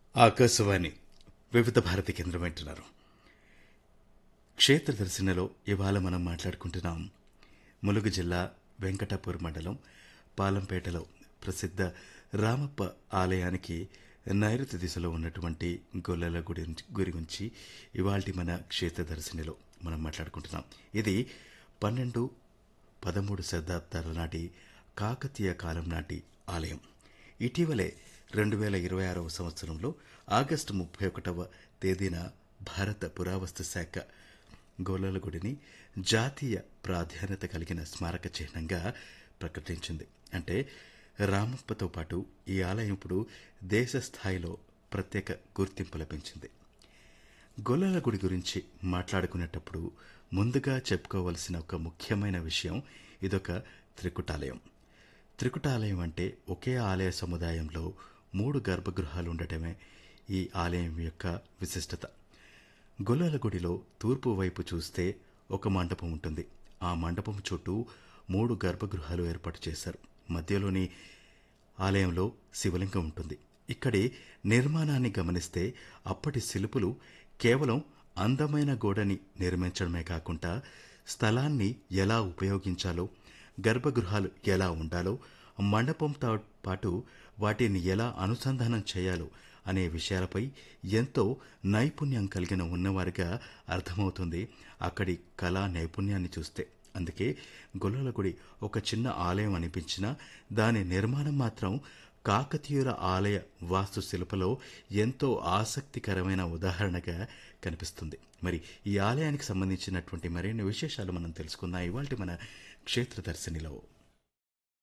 ఆకాశవాణి వివిధ భారతి కేంద్రం వింటున్నారు క్షేత్ర దర్శనలో ఇవాళ మనం మాట్లాడుకుంటున్నాం ములుగు జిల్లా వెంకటాపూర్ మండలం పాలంపేటలో ప్రసిద్ధ రామప్ప ఆలయానికి నైరుతి దిశలో ఉన్నటువంటి గొల్లల గుడి గురించి ఇవాల్టి మన క్షేత్ర దర్శనిలో మనం మాట్లాడుకుంటున్నాం ఇది పన్నెండు పదమూడు శతాబ్దాల నాటి కాకతీయ కాలం నాటి ఆలయం ఇటీవలే రెండు వేల ఇరవై ఆరవ సంవత్సరంలో ఆగస్టు ముప్పై ఒకటవ తేదీన భారత పురావస్తు శాఖ గోలల గుడిని జాతీయ ప్రాధాన్యత కలిగిన స్మారక చిహ్నంగా ప్రకటించింది అంటే రామప్పతో పాటు ఈ ఆలయం ఇప్పుడు దేశ స్థాయిలో ప్రత్యేక గుర్తింపు లభించింది గొల్లల గుడి గురించి మాట్లాడుకునేటప్పుడు ముందుగా చెప్పుకోవలసిన ఒక ముఖ్యమైన విషయం ఇదొక త్రికుటాలయం త్రికుటాలయం అంటే ఒకే ఆలయ సముదాయంలో మూడు గర్భగృహాలు ఉండటమే ఈ ఆలయం యొక్క విశిష్టత గొల్లల గుడిలో తూర్పు వైపు చూస్తే ఒక మండపం ఉంటుంది ఆ మండపం చుట్టూ మూడు గర్భగృహాలు ఏర్పాటు చేశారు మధ్యలోని ఆలయంలో శివలింగం ఉంటుంది ఇక్కడి నిర్మాణాన్ని గమనిస్తే అప్పటి శిల్పులు కేవలం అందమైన గోడని నిర్మించడమే కాకుండా స్థలాన్ని ఎలా ఉపయోగించాలో గర్భగృహాలు ఎలా ఉండాలో మండపంతో పాటు వాటిని ఎలా అనుసంధానం చేయాలో అనే విషయాలపై ఎంతో నైపుణ్యం కలిగిన ఉన్నవారిగా అర్థమవుతుంది అక్కడి కళా నైపుణ్యాన్ని చూస్తే అందుకే గొల్లల గుడి ఒక చిన్న ఆలయం అనిపించినా దాని నిర్మాణం మాత్రం కాకతీయుల ఆలయ వాస్తు శిల్పలో ఎంతో ఆసక్తికరమైన ఉదాహరణగా కనిపిస్తుంది మరి ఈ ఆలయానికి సంబంధించినటువంటి మరిన్ని విశేషాలు మనం తెలుసుకుందాం ఇవాళ మన క్షేత్ర దర్శనిలో